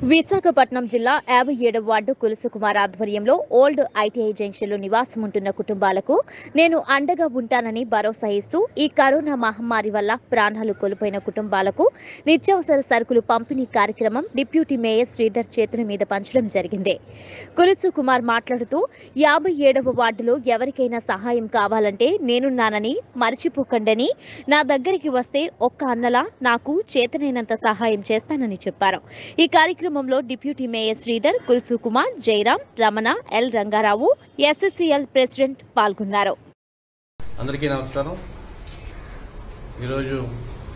విశాఖపట్నం జిల్లా యాభై ఏడవ వార్డు కులసుకుమార్ ఆధ్వర్యంలో ఓల్డ్ ఐటీఐ జంక్షన్లో నివాసం ఉంటున్న కుటుంబాలకు నేను అండగా ఉంటానని భరోసా ఇస్తూ ఈ కరోనా మహమ్మారి వల్ల ప్రాణాలు కోల్పోయిన కుటుంబాలకు నిత్యావసర సరుకులు పంపిణీ కార్యక్రమం డిప్యూటీ మేయర్ శ్రీధర్ చేతుల మీద పంచడం జరిగింది కులుసు కుమార్ మాట్లాడుతూ యాభై ఏడవ వార్డులో ఎవరికైనా సహాయం కావాలంటే నేనున్నానని మర్చిపోకండని నా దగ్గరికి వస్తే ఒక్క అన్నలా నాకు చేతనైనంత సహాయం చేస్తానని చెప్పారు ఈ కార్యక్రమంలో డిప్యూటీ మేయర్ శ్రీధర్ కుల్సు Kumar Jayaram Ramana L Rangarao SSCL president పాల్గొన్నారు అందరికీ నమస్కారం ఈరోజు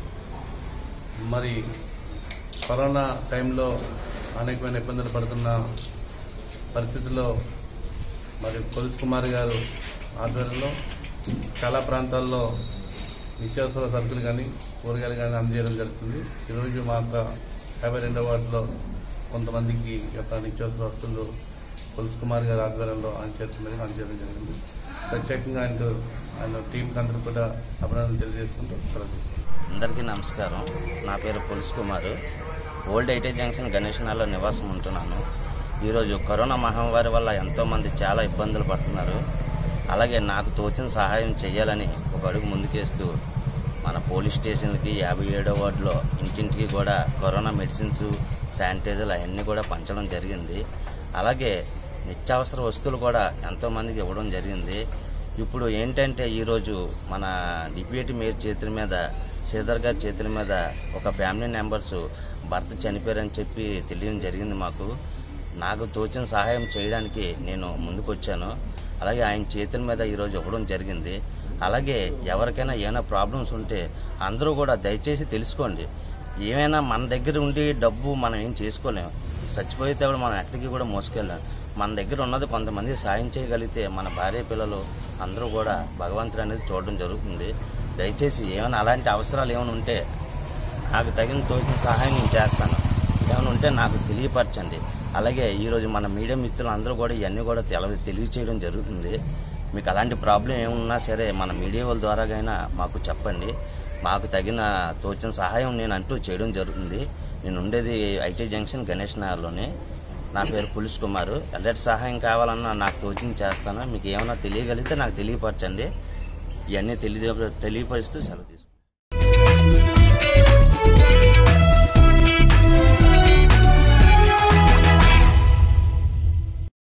మరి కరోనా టైంలో అనేకమైన ఇబ్బందులు పడుతున్న పరిస్థితుల్లో మరి కొలుసు కుమార్ గారు ఆధ్వర్యంలో చాలా ప్రాంతాల్లో నిత్యావసర సరుకులు కానీ కూరగాయలు కానీ అందజేయడం జరుగుతుంది ఈరోజు మా యొక్క యాభై రెండవ వార్డులో కొంతమందికి ఈ యొక్క నిత్యావసర వస్తువులు కొలుసు కుమార్ గారి ఆధ్వర్యంలో ఆయన చేస్తున్నది అందజేయడం జరిగింది ప్రత్యేకంగా ఆయనకు ఆయన టీంకి అందరూ కూడా అభినందనలు తెలియజేసుకుంటూ సెలవు తీసుకుంటాం. అందరికీ నమస్కారం నా పేరు పులుసు Kumar old IT junction Ganesh నగర్లో నివాసం ఉంటున్నాను ఈరోజు కరోనా మహమ్మారి వల్ల ఎంతోమంది చాలా ఇబ్బందులు పడుతున్నారు అలాగే నాకు తోచిన సహాయం చేయాలని ఒక అడుగు ముందుకేస్తూ మన పోలీస్ స్టేషన్లకి యాభై ఏడో వార్డులో ఇంటింటికి కూడా కరోనా మెడిసిన్స్ శానిటైజర్లు అవన్నీ కూడా పంచడం జరిగింది అలాగే నిత్యావసర వస్తువులు కూడా ఎంతోమందికి ఇవ్వడం జరిగింది ఇప్పుడు ఏంటంటే ఈరోజు మన డిప్యూటీ మేయర్ చేతుల మీద శ్రీధర్ గారి చేతుల మీద ఒక ఫ్యామిలీ మెంబర్స్ భర్త చనిపోయారని చెప్పి తెలియడం జరిగింది మాకు నాకు తోచిన సహాయం చేయడానికి నేను ముందుకు వచ్చాను అలాగే ఆయన చేతుల మీద ఈరోజు ఇవ్వడం జరిగింది అలాగే ఎవరికైనా ఏమైనా ప్రాబ్లమ్స్ ఉంటే అందరూ కూడా దయచేసి తెలుసుకోండి ఏమైనా మన దగ్గర ఉండి డబ్బు మనం ఏం చేసుకోలేం చచ్చిపోతే కూడా మనం ఎక్కడికి కూడా మోసుకెళ్ళాం మన దగ్గర ఉన్నది కొంతమంది సాయం చేయగలిగితే మన భార్య పిల్లలు అందరూ కూడా భగవంతుడు అనేది చూడడం జరుగుతుంది దయచేసి ఏమైనా అలాంటి అవసరాలు ఏమైనా ఉంటే నాకు తగిన తోచిన సహాయం నేను చేస్తాను ఏమైనా ఉంటే నాకు తెలియపరచండి అలాగే ఈరోజు మన మీడియా మిత్రులు అందరూ కూడా ఇవన్నీ కూడా తెల తెలియచేయడం జరుగుతుంది మీకు అలాంటి ప్రాబ్లం ఏమున్నా సరే మన మీడియా వాళ్ళ ద్వారాగైనా మాకు చెప్పండి మాకు తగిన తోచిన సహాయం నేను అంటూ చేయడం జరుగుతుంది నేను ఉండేది ఐటీ జంక్షన్ గణేష్ నగర్లోనే నా పేరు పులుసు కుమార్ ఎల్లటి సహాయం కావాలన్నా నాకు తోచింది చేస్తాను మీకు ఏమైనా తెలియగలిగితే నాకు తెలియపరచండి ఇవన్నీ తెలియ తెలియపరుస్తూ సెలవు తీసుకుంటాను